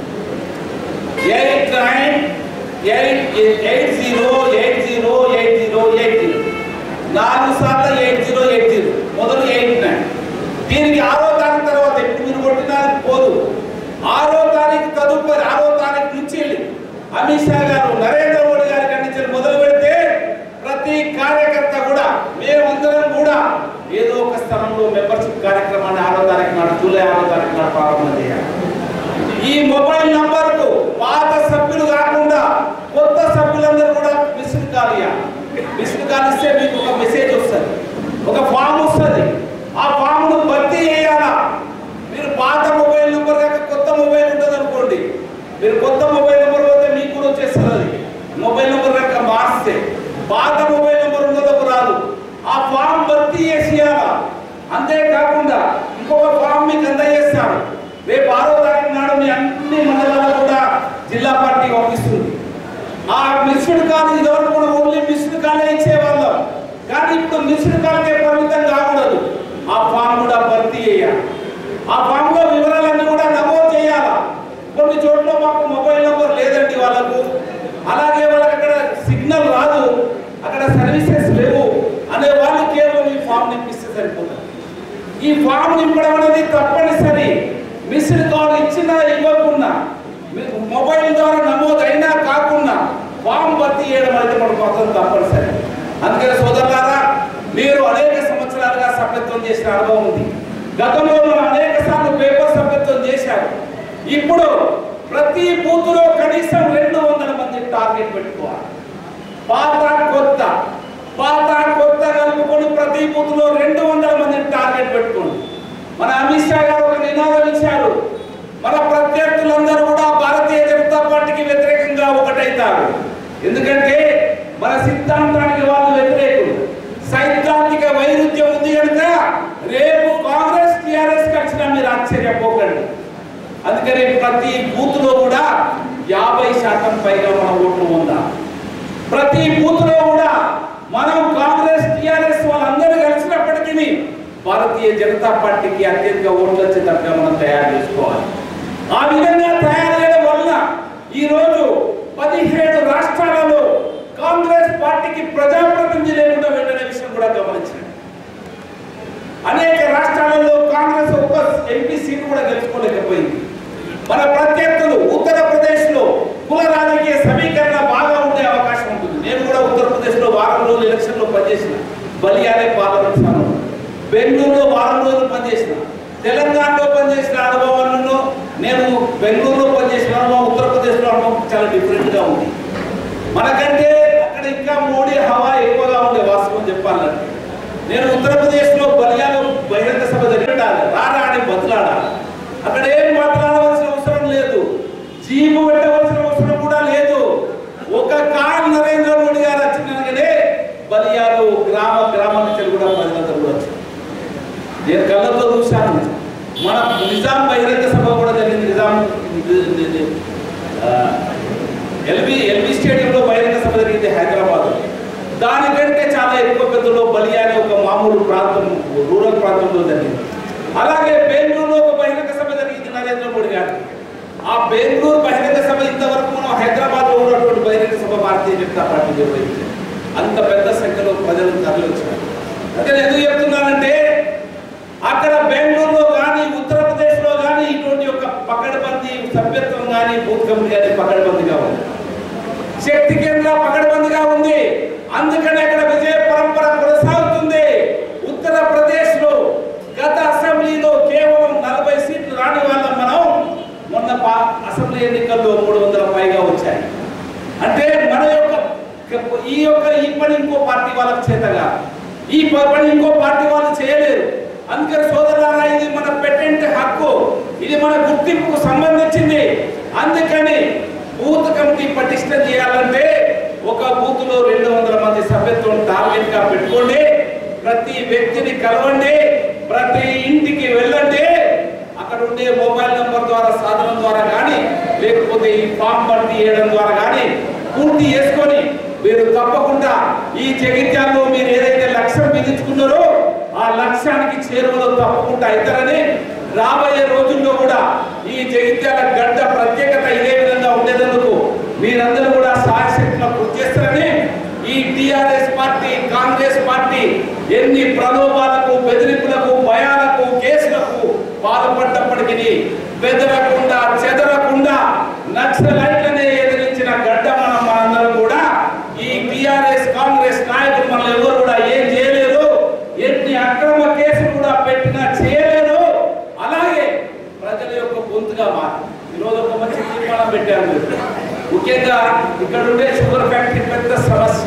eight nine eight eight zero eight zero eight zero eight zero నాలుగు సార్లు ఎయిట్ జీరో ఎయిట్ జీరో మొదలు ఎయిట్ నైన్ దీనికి ఆరో తారీఖు తర్వాత ఎప్పుడు మీరు కొట్టినా పోదు ఆరో తారీఖు తదుపరి ఆరో తారీఖు నుంచి వెళ్ళి అమిత్ షా గారు నరేంద్ర మోడీ గారి కండిషన్ మొదలు పెడితే ప్రతి కార్యకర్త కూడా మేమందరం కూడా ఏదో ఒక స్థలంలో మెంబర్షిప్ కార్యక్రమాన్ని ఆరో తారీఖు నాడు జూలై ఆరో తారీఖు నాడు ప్రారంభం చేయాలి ఈ మొబైల్ నంబర్ కు పాత సభ్యులు కాకుండా కొత్త సభ్యులందరూ కూడా మిస్డ్ కాల్ ఇవ్వాలి మిస్డ్ కాల్ ఇస్తే మీకు ఒక మెసేజ్ వస్తుంది ఒక ఫామ్ వస్తుంది ఆ ఫామ్ ను భర్తీ చేయాలా మీరు పాత మొబైల్ నెంబర్ కాక కొత్త మొబైల్ ఉంటుంది అనుకోండి మీరు కొత్త మొబైల్ నెంబర్ పోతే మీకు కూడా వచ్చేస్తుంది అది మొబైల్ నెంబర్ కాక మార్చితే పాత మొబైల్ నెంబర్ ఉన్నదకు రాదు ఆ ఫామ్ భర్తీ చేసి ఇవ్వాలా అంతేకాకుండా ఇంకొక ఫామ్ మీకు అందజేస్తాను రేపు ఆరో తారీఖు నాడు మీ అన్ని మండలాలు కూడా జిల్లా పార్టీ పంపిస్తుంది ఆ మిస్డ్ కాల్ ఇదివరకు కూడా ఓన్లీ మిస్డ్ కాలే ఇచ్చేవాళ్ళం కానీ ఇప్పుడు మిస్డ్ కాల్కే పరిమితం కాకూడదు ఆ ఫామ్ కూడా భర్తీ చేయాలి ఆ ఫామ్ లో వివరాలన్నీ కూడా నమోదు చేయాలా కొన్ని చోట్ల మాకు మొబైల్ నెంబర్ లేదండి వాళ్ళకు అలాగే వాళ్ళకి అక్కడ సిగ్నల్ రాదు అక్కడ సర్వీసెస్ లేవు అనే వాళ్ళు కేవలం ఈ ఫామ్ నింపిస్తే సరిపోతుంది ఈ ఫామ్ నింపడం అనేది తప్పనిసరి మిస్డ్ కాల్ ఇచ్చినా ఇవ్వకున్నా మీకు మొబైల్ ద్వారా నమోదైనా కాకుండా ఫామ్ భర్తీ చేయడం అనేది మన కోసం తప్పనిసరి అందుకని సోదరులారా మీరు అనేక సంవత్సరాలుగా సభ్యత్వం చేసిన అనుభవం ఉంది గతంలో మనం అనేక సార్లు పేపర్ సభ్యత్వం చేశారు ఇప్పుడు ప్రతి బూత్లో కనీసం రెండు వందల మంది టార్గెట్ పెట్టుకోవాలి పాత కొత్త పాత కొత్త కలుపుకొని ప్రతి బూత్ లో రెండు వందల మందిని టార్గెట్ పెట్టుకోండి మన అమిత్ షా గారు ఒక నినాదం ఇచ్చారు మన ప్రత్యర్థులందరూ కూడా భారతీయ జనతా పార్టీకి వ్యతిరేకంగా ఒకటైతారు ఎందుకంటే మన సిద్ధాంతానికి వాళ్ళు వ్యతిరేకులు సైద్ధాంతిక వైరుధ్యం ఉంది కనుక రేపు కాంగ్రెస్ టిఆర్ఎస్ కలిసిన మీరు ఆశ్చర్యపోకండి అందుకని ప్రతి బూత్ లో కూడా యాభై శాతం పైగా మన ఓట్లు ఉందాం ప్రతి బూత్ లో కూడా మనం కాంగ్రెస్ టిఆర్ఎస్ వాళ్ళందరూ కలిసినప్పటికీ భారతీయ జనతా పార్టీకి అత్యధిక ఓట్లు వచ్చేటట్టుగా మనం తయారు చేసుకోవాలి ఆ విధంగా తయారు చేయడం వల్ల ఈ రోజు పదిహేడు రాష్ట్రాలలో కాంగ్రెస్ పార్టీకి ప్రజాప్రతినిధి లేకుండా వెళ్ళిన విషయం కూడా గమనించండి అనేక రాష్ట్రాలలో కాంగ్రెస్ ఒక్క ఎంపీ సీట్ కూడా గెలుచుకోలేకపోయింది మన ప్రత్యర్థులు ఉత్తరప్రదేశ్ లో కుల రాజకీయ సమీకరణ బాగా ఉండే అవకాశం ఉంటుంది నేను కూడా ఉత్తరప్రదేశ్ లో వారం రోజులు ఎలక్షన్ లో పనిచేసిన బలియాలే పార్లమెంట్ స్థానం బెంగళూరులో వారం రోజులు పనిచేసిన తెలంగాణలో పనిచేసిన అనుభవాలను నేను బెంగళూరులో పనిచేసిన అనుభవం ఉత్తరప్రదేశ్లో అనుభవం చాలా డిఫరెంట్ గా ఉంది మనకంటే అక్కడ ఇంకా మోడీ హవా ఎక్కువగా ఉండే వాస్తవం చెప్పాలంటే నేను ఉత్తరప్రదేశ్లో బలియాలో బహిరంగ సభ జరిగిండాలి రారా అని బతులాడాలి అక్కడ ఏం మాట్లాడవలసిన అవసరం లేదు జీపు పెట్టవలసిన అవసరం కూడా లేదు ఒక కాల్ నరేంద్ర మోడీ గారు వచ్చినగానే బలియాలు గ్రామ గ్రామం నుంచి కూడా ప్రజలందరూ కూడా వచ్చారు నేను కళ్ళతో చూశాను మన నిజాం బహిరంగ సభ కూడా జరిగింది నిజాం ఆ, ఎల్బి ఎల్బి స్టేడియంలో బహిరంగ సభ జరిగింది హైదరాబాద్ దానికంటే చాలా ఎక్కువ పెద్దలో బలి అనే ఒక మామూలు ప్రాంతం రూరల్ ప్రాంతంలో జరిగింది అలాగే బెంగళూరులో ఒక బహిరంగ సభ జరిగింది నరేంద్ర మోడీ గారు ఆ బెంగళూరు బహిరంగ సభ ఇంతవరకు మనం హైదరాబాద్ లో ఉన్నటువంటి బహిరంగ సభ భారతీయ జనతా పార్టీ నిర్వహించింది అంత పెద్ద సంఖ్యలో ప్రజలు తరలి వచ్చారు అంటే నేను ఎందుకు చెప్తున్నానంటే అక్కడ బెంగళూరులో కానీ ఉత్తరప్రదేశ్ లో కానీ ఇటువంటి యొక్క పకడ్బందీ సభ్యత్వం కానీ బూత్ కమిటీ కానీ పకడ్బందీగా ఉంది శక్తి కేంద్ర పకడ్బందీగా ఉంది అందుకని అక్కడ విజయ పరంపర కొనసాగుతుంది ఉత్తరప్రదేశ్ లో గత అసెంబ్లీలో కేవలం నలభై సీట్లు రాని వాళ్ళం మనం మొన్న పా- అసెంబ్లీ ఎన్నికల్లో మూడు వందల పైగా వచ్చాయి అంటే మన యొక్క ఈ యొక్క ఈ పని ఇంకో పార్టీ వాళ్ళకి చేతగా ఈ పని ఇంకో పార్టీ వాళ్ళు చేయలేరు అందుకని సోదరులారా ఇది మన పెటెంట్ హక్కు ఇది మన గుర్తింపుకు సంబంధించింది అందుకని బూత్ కమిటీ పటిష్టం చేయాలంటే ఒక బూత్ లో రెండు వందల మంది సభ్యత్వం టార్గెట్ గా పెట్టుకోండి ప్రతి వ్యక్తిని కలవండి ప్రతి ఇంటికి వెళ్ళండి అక్కడ ఉండే మొబైల్ నంబర్ ద్వారా సాధనం ద్వారా కానీ లేకపోతే ఈ ఫామ్ భర్తీ చేయడం ద్వారా కానీ పూర్తి చేసుకొని మీరు తప్పకుండా ఈ జగిత్యాల్లో మీరు ఏదైతే లక్ష్యం విధించుకున్నారో ఆ లక్ష్యానికి చేరువలో తప్పకుండా అవుతారని రాబోయే రోజుల్లో కూడా ఈ జగిత్యాల గడ్డ ప్రత్యేకత ఇదే విధంగా ఉండేందుకు మీరందరూ కూడా సాయశక్తిలో కృషి చేస్తారని ఈ టిఆర్ఎస్ పార్టీ కాంగ్రెస్ పార్టీ ఎన్ని ప్రలోభాలకు బెదిరింపులకు భయాలకు కేసులకు పాల్పడ్డప్పటికీ బెదరకుండా చెదరకుండా నక్సలైట్లనే ఎదిరించిన గడ్డ మనం మనందరం కూడా ఈ టిఆర్ఎస్ కాంగ్రెస్ నాయకులు మనం ఎవరు కూడా ఏం చేయలేదు ఎన్ని అక్రమ కేసులు కూడా పెట్టినా చేయలేదు అలాగే ప్రజల యొక్క గొంతుగా మారి ఈరోజు ఒక మంచి తీర్మానం పెట్టారు మీరు ముఖ్యంగా ఇక్కడ ఉండే షుగర్ ఫ్యాక్టరీ పెద్ద సమస్య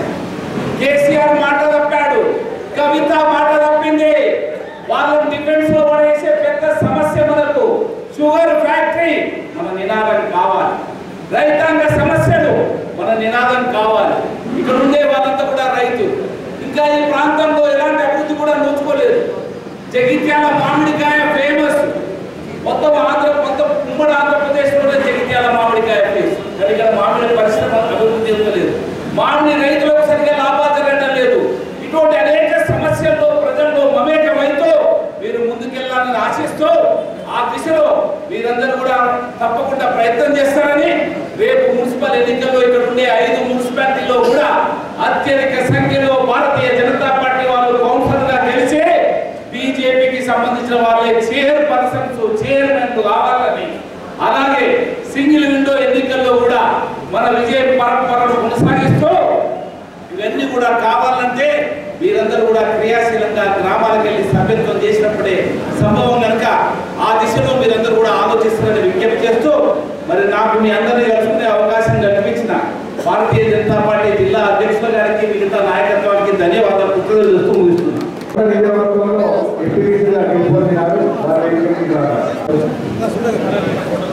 కేసీఆర్ మాట తప్పాడు కవిత మాట తప్పింది వాళ్ళని డిఫెన్స్ లో పడేసే పెద్ద సమస్య మనకు షుగర్ ఫ్యాక్టరీ మన నినాదం కావాలి రైతాంగ సమస్యలు మన నినాదం కావాలి ఇక్కడ ఉండే వాళ్ళంతా కూడా రైతు ఇంకా ఈ ప్రాంతంలో ఎలాంటి అభివృద్ధి కూడా నోచుకోలేదు జగిత్యాల మామిడికాయ ఫేమస్ మొత్తం ఆంధ్ర మొత్తం ఉమ్మడి ఆంధ్రప్రదేశ్లోనే జగిత్యాల మామిడికాయ ఫేమస్ కానీ ఇక్కడ మామిడి పరిశ్రమ అభివృద్ధి చెందలేదు మామిడి రైతులకు సరిగ్గా లాభాలు జరగడం లేదు ఇటువంటి అనేక సమస్యల్లో ప్రజల్లో మమేకమైతూ మీరు ముందుకెళ్లాలని ఆశిస్తూ ఆ దిశలో మీరందరూ కూడా తప్పకుండా ప్రయత్నం చేస్తారని రేపు మున్సిపల్ ఎన్నికల్లో ఇక్కడ ఉండే ఐదు మున్సిపాలిటీలో కూడా అత్యధిక సంఖ్యలో భారతీయ జనతా పార్టీ వాళ్ళు కౌన్సిలర్ గా గెలిచి బీజేపీకి సంబంధించిన వాళ్ళే చైర్ పర్సన్స్ చైర్మన్ కావాలని అలాగే సింగిల్ విండో ఎన్నికల్లో కూడా మన విజయ పరంపరను కొనసాగిస్తూ ఇవన్నీ కూడా కావాలంటే మీరందరూ కూడా క్రియాశీలంగా గ్రామాలకు వెళ్ళి సభ్యత్వం చేసినప్పుడే సంభవం కనుక ఆ దిశలో మీరందరూ కూడా ఆలోచిస్తారని విజ్ఞప్తి చేస్తూ మరి నాకు మీ అందరినీ కలుసుకునే అవకాశం కల్పించిన భారతీయ జనతా పార్టీ జిల్లా అధ్యక్షుల గారికి మిగతా నాయకత్వానికి ధన్యవాదాలు కృతజ్ఞతలు చేస్తూ ముగిస్తున్నాను నియోజకవర్గంలో ఎంపీటీసీగా గెలుపొందినారు వారి ఎన్నికలకు రాగా.